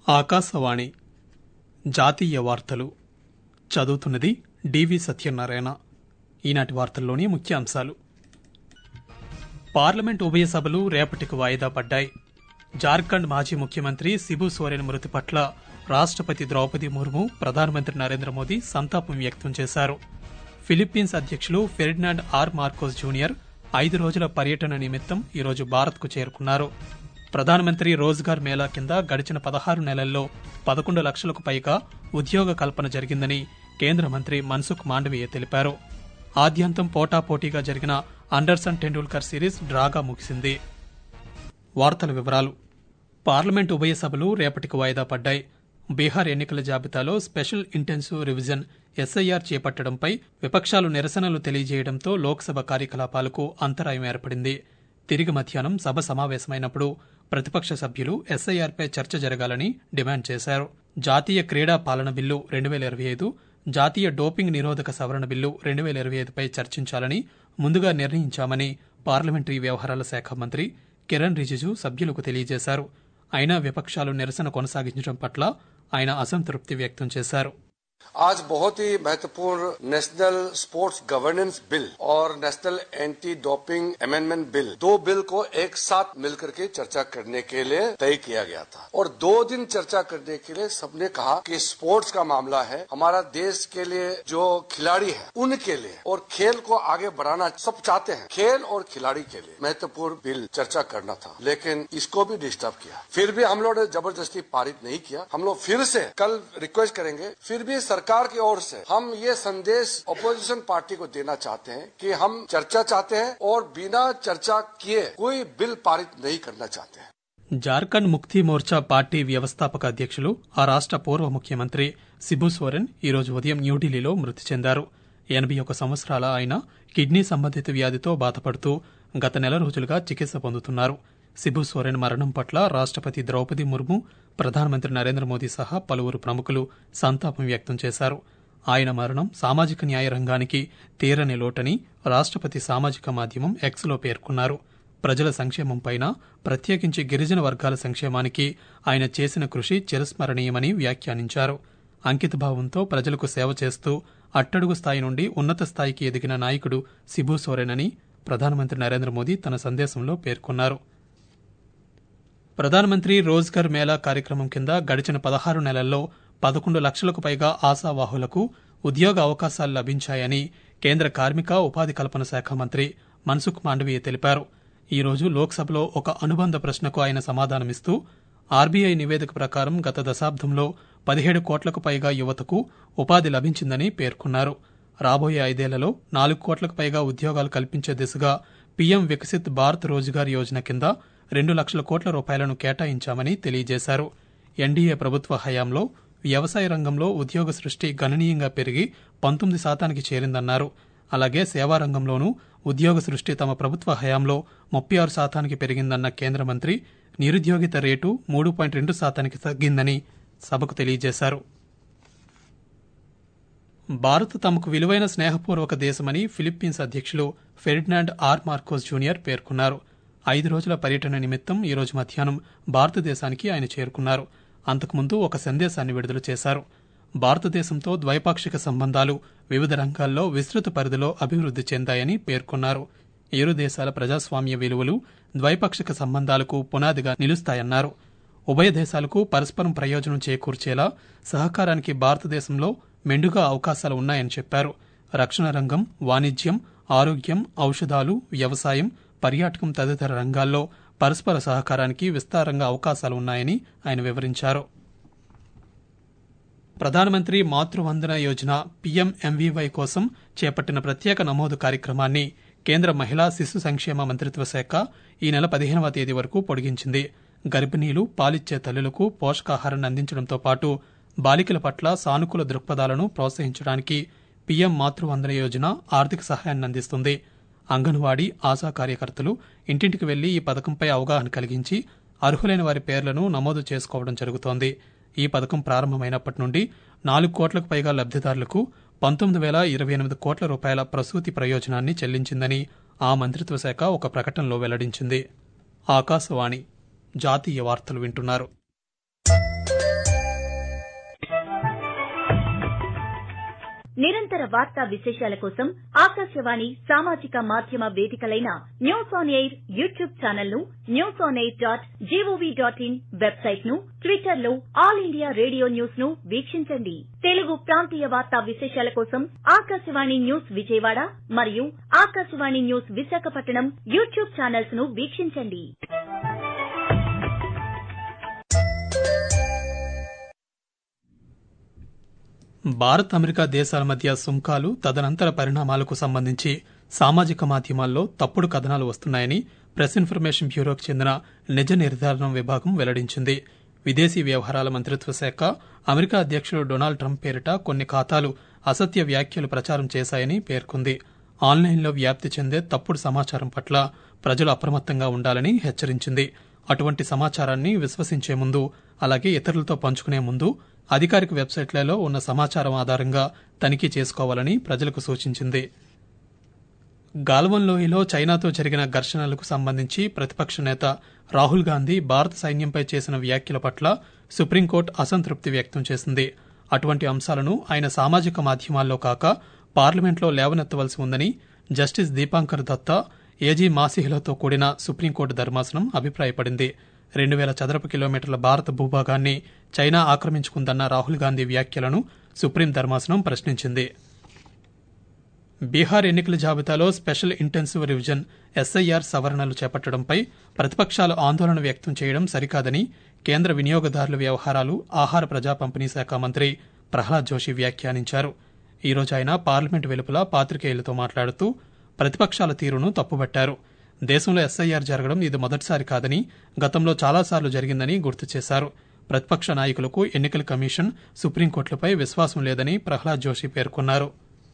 ఆకాశవాణి జాతీయ వార్తలు చదువుతున్నది డివి సత్యనారాయణ ఈనాటి వార్తల్లోని ముఖ్యాంశాలు పార్లమెంట్ ఉభయ సభలు రేపటికి వాయిదా పడ్డాయి జార్ఖండ్ మాజీ ముఖ్యమంత్రి సిబు సోరెన్ మృతి పట్ల రాష్టపతి ద్రౌపది ముర్ము ప్రధానమంత్రి నరేంద్ర మోదీ సంతాపం వ్యక్తం చేశారు ఫిలిప్పీన్స్ అధ్యక్షులు ఫెర్డినాండ్ ఆర్ మార్కోస్ జూనియర్ ఐదు రోజుల పర్యటన నిమిత్తం ఈరోజు భారత్కు చేరుకున్నారు ప్రధానమంత్రి రోజ్గార్ మేళా కింద గడిచిన పదహారు నెలల్లో పదకొండు లక్షలకు పైగా ఉద్యోగ కల్పన జరిగిందని కేంద్ర మంత్రి మన్సుఖ్ మాండవీయ తెలిపారు ఆద్యంతం పోటాపోటీగా జరిగిన అండర్సన్ టెండూల్కర్ సిరీస్ డ్రాగా ముగిసింది వార్తల వివరాలు పార్లమెంట్ ఉభయ సభలు రేపటికి వాయిదా పడ్డాయి బీహార్ ఎన్నికల జాబితాలో స్పెషల్ ఇంటెన్సివ్ రివిజన్ ఎస్ఐఆర్ చేపట్టడంపై విపక్షాలు నిరసనలు తెలియజేయడంతో లోక్సభ కార్యకలాపాలకు అంతరాయం ఏర్పడింది తిరిగి మధ్యాహ్నం సభ సమావేశమైనప్పుడు ప్రతిపక్ష సభ్యులు ఎస్ఐఆర్పై చర్చ జరగాలని డిమాండ్ చేశారు జాతీయ క్రీడా పాలన బిల్లు రెండు వేల ఇరవై ఐదు జాతీయ డోపింగ్ నిరోధక సవరణ బిల్లు రెండు వేల ఇరవై ఐదుపై చర్చించాలని ముందుగా నిర్ణయించామని పార్లమెంటరీ వ్యవహారాల శాఖ మంత్రి కిరణ్ రిజిజు సభ్యులకు తెలియజేశారు అయినా విపక్షాలు నిరసన కొనసాగించడం పట్ల ఆయన అసంతృప్తి వ్యక్తం చేశారు आज बहुत ही महत्वपूर्ण नेशनल स्पोर्ट्स गवर्नेंस बिल और national anti doping amendment bill दो बिल को एक साथ मिलकर के चर्चा करने के लिए तय किया गया था और दो दिन चर्चा करने के लिए सबने कहा कि स्पोर्ट्स का मामला है हमारा देश के लिए जो खिलाड़ी है उनके लिए और खेल को आगे बढ़ाना सब चाहते हैं खेल और खिलाड़ी के लिए महत्वपूर्ण बिल चर्चा करना था लेकिन इसको भी डिस्टर्ब किया फिर भी हम लोग ने जबरदस्ती पारित नहीं किया हम लोग फिर से कल रिक्वेस्ट करेंगे फिर भी सरकार की ओर से हम ये संदेश अपोजिशन पार्टी को देना चाहते हैं कि हम चर्चा चाहते हैं और बिना चर्चा किए कोई बिल पारित नहीं करना चाहते हैं జార్ఖండ్ ముక్తి మోర్చా పార్టీ వ్యవస్థాపక అధ్యక్షులు ఆ రాష్ట పూర్వ ముఖ్యమంత్రి సిబు సోరెన్ ఈరోజు ఉదయం న్యూఢిల్లీలో మృతి చెందారు ఎనభై ఒక సంవత్సరాల ఆయన కిడ్నీ సంబంధిత వ్యాధితో బాధపడుతూ గత నెల రోజులుగా చికిత్స పొందుతున్నారు సిబు సోరెన్ మరణం పట్ల రాష్టపతి ద్రౌపది ముర్ము ప్రధానమంత్రి నరేంద్ర మోదీ సహా పలువురు ప్రముఖులు సంతాపం వ్యక్తం చేశారు ఆయన మరణం సామాజిక న్యాయ రంగానికి తీరని లోటని రాష్టపతి సామాజిక మాధ్యమం ఎక్స్లో పేర్కొన్నారు ప్రజల సంక్షేమంపైన ప్రత్యేకించి గిరిజన వర్గాల సంక్షేమానికి ఆయన చేసిన కృషి చిరస్మరణీయమని వ్యాఖ్యానించారు అంకితభావంతో ప్రజలకు సేవ చేస్తూ అట్టడుగు స్థాయి నుండి ఉన్నత స్థాయికి ఎదిగిన నాయకుడు సిబు సోరెన్ అని ప్రధానమంత్రి నరేంద్ర మోదీ తన సందేశంలో పేర్కొన్నారు ప్రధానమంత్రి రోజ్గర్ మేళా కార్యక్రమం కింద గడిచిన పదహారు నెలల్లో పదకొండు లక్షలకు పైగా ఆశావాహులకు ఉద్యోగ అవకాశాలు లభించాయని కేంద్ర కార్మిక ఉపాధి కల్పన శాఖ మంత్రి మన్సుఖ్ మాండవీయ తెలిపారు ఈ రోజు లోక్సభలో ఒక అనుబంధ ప్రశ్నకు ఆయన సమాధానమిస్తూ ఆర్బీఐ నివేదిక ప్రకారం గత దశాబ్దంలో పదిహేడు కోట్లకు పైగా యువతకు ఉపాధి లభించిందని పేర్కొన్నారు రాబోయే ఐదేళ్లలో నాలుగు కోట్లకు పైగా ఉద్యోగాలు కల్పించే దిశగా పీఎం వికసిత్ భారత్ రోజ్గార్ యోజన కింద రెండు లక్షల కోట్ల రూపాయలను కేటాయించామని తెలియజేశారు ఎన్డీఏ ప్రభుత్వ హయాంలో వ్యవసాయ రంగంలో ఉద్యోగ సృష్టి గణనీయంగా పెరిగి పంతొమ్మిది శాతానికి చేరిందన్నారు అలాగే సేవా రంగంలోనూ ఉద్యోగ సృష్టి తమ ప్రభుత్వ హయాంలో ముప్పై ఆరు శాతానికి పెరిగిందన్న కేంద్ర మంత్రి నిరుద్యోగిత రేటు మూడు పాయింట్ రెండు శాతానికి తగ్గిందని సభకు తెలియజేశారు భారత్ తమకు విలువైన స్నేహపూర్వక దేశమని ఫిలిప్పీన్స్ అధ్యక్షులు ఫెర్డినాండ్ ఆర్ మార్కోస్ జూనియర్ పేర్కొన్నారు ఐదు రోజుల పర్యటన నిమిత్తం ఈరోజు మధ్యాహ్నం భారతదేశానికి ఆయన చేరుకున్నారు అంతకుముందు ఒక సందేశాన్ని విడుదల చేశారు భారతదేశంతో ద్వైపాక్షిక సంబంధాలు వివిధ రంగాల్లో విస్తృత పరిధిలో అభివృద్ది చెందాయని పేర్కొన్నారు ఇరు దేశాల ప్రజాస్వామ్య విలువలు ద్వైపాక్షిక సంబంధాలకు పునాదిగా నిలుస్తాయన్నారు ఉభయ దేశాలకు పరస్పరం ప్రయోజనం చేకూర్చేలా సహకారానికి భారతదేశంలో మెండుగా అవకాశాలు ఉన్నాయని చెప్పారు రక్షణ రంగం వాణిజ్యం ఆరోగ్యం ఔషధాలు వ్యవసాయం పర్యాటకం తదితర రంగాల్లో పరస్పర సహకారానికి విస్తారంగా అవకాశాలు ఉన్నాయని ఆయన వివరించారు ప్రధానమంత్రి మాతృవందన యోజన పీఎంఎంవీవై కోసం చేపట్టిన ప్రత్యేక నమోదు కార్యక్రమాన్ని కేంద్ర మహిళా శిశు సంక్షేమ మంత్రిత్వ శాఖ ఈ నెల పదిహేనవ తేదీ వరకు పొడిగించింది గర్భిణీలు పాలిచ్చే తల్లులకు పోషకాహారాన్ని అందించడంతో పాటు బాలికల పట్ల సానుకూల దృక్పథాలను ప్రోత్సహించడానికి పీఎం మాతృవందన యోజన ఆర్థిక సహాయాన్ని అందిస్తుంది అంగన్వాడీ ఆశా కార్యకర్తలు ఇంటింటికి వెళ్లి ఈ పథకంపై అవగాహన కలిగించి అర్హులైన వారి పేర్లను నమోదు చేసుకోవడం జరుగుతోంది ఈ పథకం ప్రారంభమైనప్పటి నుండి నాలుగు కోట్లకు పైగా లబ్దిదారులకు పంతొమ్మిది వేల ఇరవై ఎనిమిది కోట్ల రూపాయల ప్రసూతి ప్రయోజనాన్ని చెల్లించిందని ఆ మంత్రిత్వ శాఖ ఒక ప్రకటనలో వెల్లడించింది ఆకాశవాణి జాతీయ వార్తలు వింటున్నారు నిరంతర వార్తా విశేషాల కోసం ఆకాశవాణి సామాజిక మాధ్యమ వేదికలైన news on air YouTube channel ను news on air dot GOV dot in website ను ట్విట్టర్ లో ఆల్ ఇండియా రేడియో న్యూస్ ను వీక్షించండి తెలుగు ప్రాంతీయ వార్తా విశేషాల కోసం ఆకాశవాణి న్యూస్ విజయవాడ మరియు Akashvani news Visakhapatnam YouTube channels ను వీక్షించండి భారత్ అమెరికా దేశాల మధ్య సుంకాలు తదనంతర పరిణామాలకు సంబంధించి సామాజిక మాధ్యమాల్లో తప్పుడు కథనాలు వస్తున్నాయని ప్రెస్ ఇన్ఫర్మేషన్ బ్యూరోకు చెందిన నిజ నిర్ధారణ విభాగం వెల్లడించింది విదేశీ వ్యవహారాల మంత్రిత్వ శాఖ అమెరికా అధ్యక్షుడు డొనాల్డ్ ట్రంప్ పేరిట కొన్ని ఖాతాలు అసత్య వ్యాఖ్యలు ప్రచారం చేశాయని పేర్కొంది ఆన్లైన్లో వ్యాప్తి చెందే తప్పుడు సమాచారం పట్ల ప్రజలు అప్రమత్తంగా ఉండాలని హెచ్చరించింది అటువంటి సమాచారాన్ని విశ్వసించే ముందు అలాగే ఇతరులతో పంచుకునే ముందు అధికారిక వెబ్సైట్లలో ఉన్న సమాచారం ఆధారంగా తనిఖీ చేసుకోవాలని ప్రజలకు సూచించింది గాల్వన్ లోయలో చైనాతో జరిగిన ఘర్షణలకు సంబంధించి ప్రతిపక్ష నేత రాహుల్ గాంధీ భారత సైన్యంపై చేసిన వ్యాఖ్యల పట్ల సుప్రీంకోర్టు అసంతృప్తి వ్యక్తం చేసింది అటువంటి అంశాలను ఆయన సామాజిక మాధ్యమాల్లో కాక పార్లమెంట్లో లేవనెత్తవలసి ఉందని జస్టిస్ దీపాంకర్ దత్తా ఏజీ మాసిహిలతో కూడిన సుప్రీంకోర్టు ధర్మాసనం అభిప్రాయపడింది రెండు వేల చదరపు కిలోమీటర్ల భారత భూభాగాన్ని చైనా ఆక్రమించుకుందన్న రాహుల్ గాంధీ వ్యాఖ్యలను సుప్రీం ధర్మాసనం ప్రశ్నించింది బీహార్ ఎన్నికల జాబితాలో స్పెషల్ ఇంటెన్సివ్ రివిజన్ ఎస్ఐఆర్ సవరణలు చేపట్టడంపై ప్రతిపక్షాలు ఆందోళన వ్యక్తం చేయడం సరికాదని కేంద్ర వినియోగదారుల వ్యవహారాలు ఆహార ప్రజా పంపిణీ శాఖ మంత్రి ప్రహ్లాద్ జోషి వ్యాఖ్యానించారు ఈ రోజు ఆయన పార్లమెంట్ వెలుపల పాత్రికేయులతో మాట్లాడుతూ ప్రతిపక్షాల తీరును తప్పుబట్టారు దేశంలో ఎస్ఐఆర్ జరగడం ఇది మొదటిసారి కాదని గతంలో చాలాసార్లు జరిగిందని గుర్తు చేశారు ప్రతిపక్ష నాయకులకు ఎన్నికల కమిషన్ సుప్రీంకోర్టులపై విశ్వాసం లేదని ప్రహ్లాద్ జోషి పేర్కొన్నారు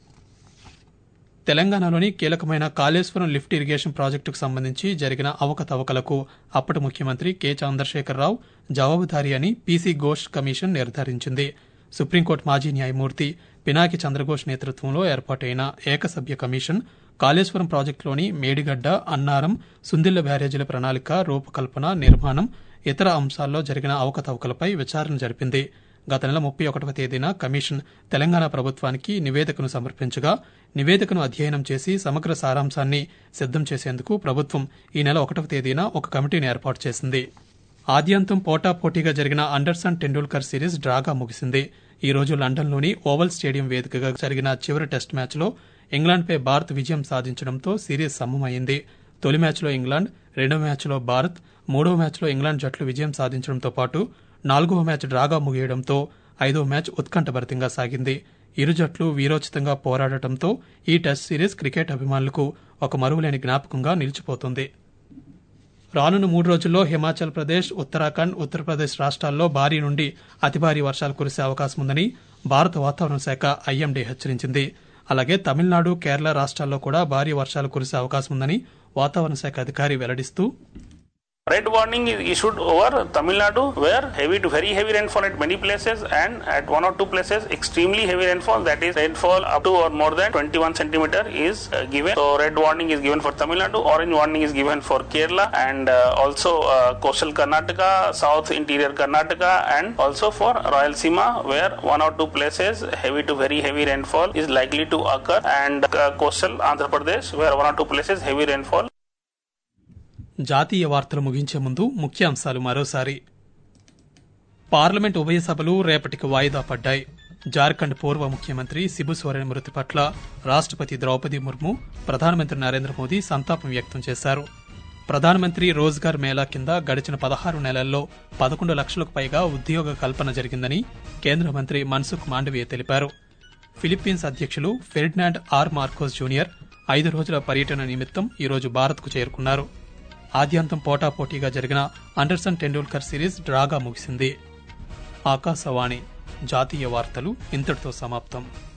తెలంగాణలోని కీలకమైన కాళేశ్వరం లిఫ్ట్ ఇరిగేషన్ ప్రాజెక్టుకు సంబంధించి జరిగిన అవకతవకలకు అప్పటి ముఖ్యమంత్రి కె చంద్రశేఖరరావు జవాబుదారీ అని పీసీ ఘోష్ కమిషన్ నిర్ధారించింది సుప్రీంకోర్టు మాజీ న్యాయమూర్తి పినాకి చంద్రఘోష్ నేతృత్వంలో ఏర్పాటైన ఏకసభ్య కమిషన్ కాళేశ్వరం ప్రాజెక్టులోని మేడిగడ్డ అన్నారం సుందిళ్ల బ్యారేజీల ప్రణాళిక రూపకల్పన నిర్మాణం ఇతర అంశాల్లో జరిగిన అవకతవకలపై విచారణ జరిపింది గత నెల ముప్పై ఒకటవ తేదీన కమిషన్ తెలంగాణ ప్రభుత్వానికి నివేదికను సమర్పించగా నివేదికను అధ్యయనం చేసి సమగ్ర సారాంశాన్ని సిద్దం చేసేందుకు ప్రభుత్వం ఈ నెల ఒకటవ తేదీన ఒక కమిటీని ఏర్పాటు చేసింది ఆద్యంతం పోటాపోటీగా జరిగిన అండర్సన్ టెండూల్కర్ సిరీస్ డ్రాగా ముగిసింది ఈ రోజు లండన్లోని ఓవల్ స్టేడియం వేదికగా జరిగిన చివరి టెస్ట్ మ్యాచ్లో ఇంగ్లాండ్పై భారత్ విజయం సాధించడంతో సిరీస్ సమమైంది తొలి మ్యాచ్లో ఇంగ్లాండ్ రెండవ మ్యాచ్లో భారత్ మూడవ మ్యాచ్లో ఇంగ్లాండ్ జట్లు విజయం సాధించడంతో పాటు నాలుగవ మ్యాచ్ డ్రాగా ముగియడంతో ఐదవ మ్యాచ్ ఉత్కంఠభరితంగా సాగింది ఇరు జట్లు వీరోచితంగా పోరాడటంతో ఈ టెస్ట్ సిరీస్ క్రికెట్ అభిమానులకు ఒక మరువలేని జ్ఞాపకంగా నిలిచిపోతుంది రానున్న మూడు రోజుల్లో హిమాచల్ ప్రదేశ్ ఉత్తరాఖండ్ ఉత్తరప్రదేశ్ రాష్ట్రాల్లో భారీ నుండి అతి భారీ వర్షాలు కురిసే అవకాశం ఉందని భారత వాతావరణ శాఖ ఐఎండీ హెచ్చరించింది అలాగే తమిళనాడు కేరళ రాష్ట్రాల్లో కూడా భారీ వర్షాలు కురిసే అవకాశం ఉందని వాతావరణ శాఖ అధికారి వెల్లడిస్తూ Red warning is issued over Tamil Nadu where heavy to very heavy rainfall at many places and at one or two places extremely heavy rainfall that is rainfall up to or more than 21 centimeter is uh, given. So red warning is given for Tamil Nadu, orange warning is given for Kerala and uh, also uh, coastal Karnataka, south interior Karnataka and also for Rayalaseema where one or two places heavy to very heavy rainfall is likely to occur and uh, coastal Andhra Pradesh where one or two places heavy rainfall జాతీయ వార్తలు ముగించే ముందు ముఖ్యాంశాలు మరోసారి parliament ఉభయ సభలు రేపటికి వాయిదా పడ్డాయి జార్ఖండ్ పూర్వ ముఖ్యమంత్రి శిబు సోరెన్ మృతి పట్ల రాష్ట్రపతి ద్రౌపది ముర్ము ప్రధానమంత్రి నరేంద్ర మోదీ సంతాపం వ్యక్తం చేశారు ప్రధానమంత్రి రోజ్గార్ మేళా కింద గడిచిన పదహారు నెలల్లో పదకొండు లక్షలకు పైగా ఉద్యోగ కల్పన జరిగిందని కేంద్ర మంత్రి మన్సుఖ్ మాండవీయ తెలిపారు ఫిలిప్పీన్స్ అధ్యక్షులు ఫెర్డినాండ్ ఆర్ మార్కోస్ జూనియర్ ఐదు రోజుల పర్యటన నిమిత్తం ఈరోజు భారత్కు చేరుకున్నారు ఆద్యంతం పోటాపోటీగా జరిగిన అండర్సన్ టెండూల్కర్ సిరీస్ డ్రాగా ముగిసింది ఆకాశవాణి జాతీయ వార్తలు ఇంతటితో సమాప్తం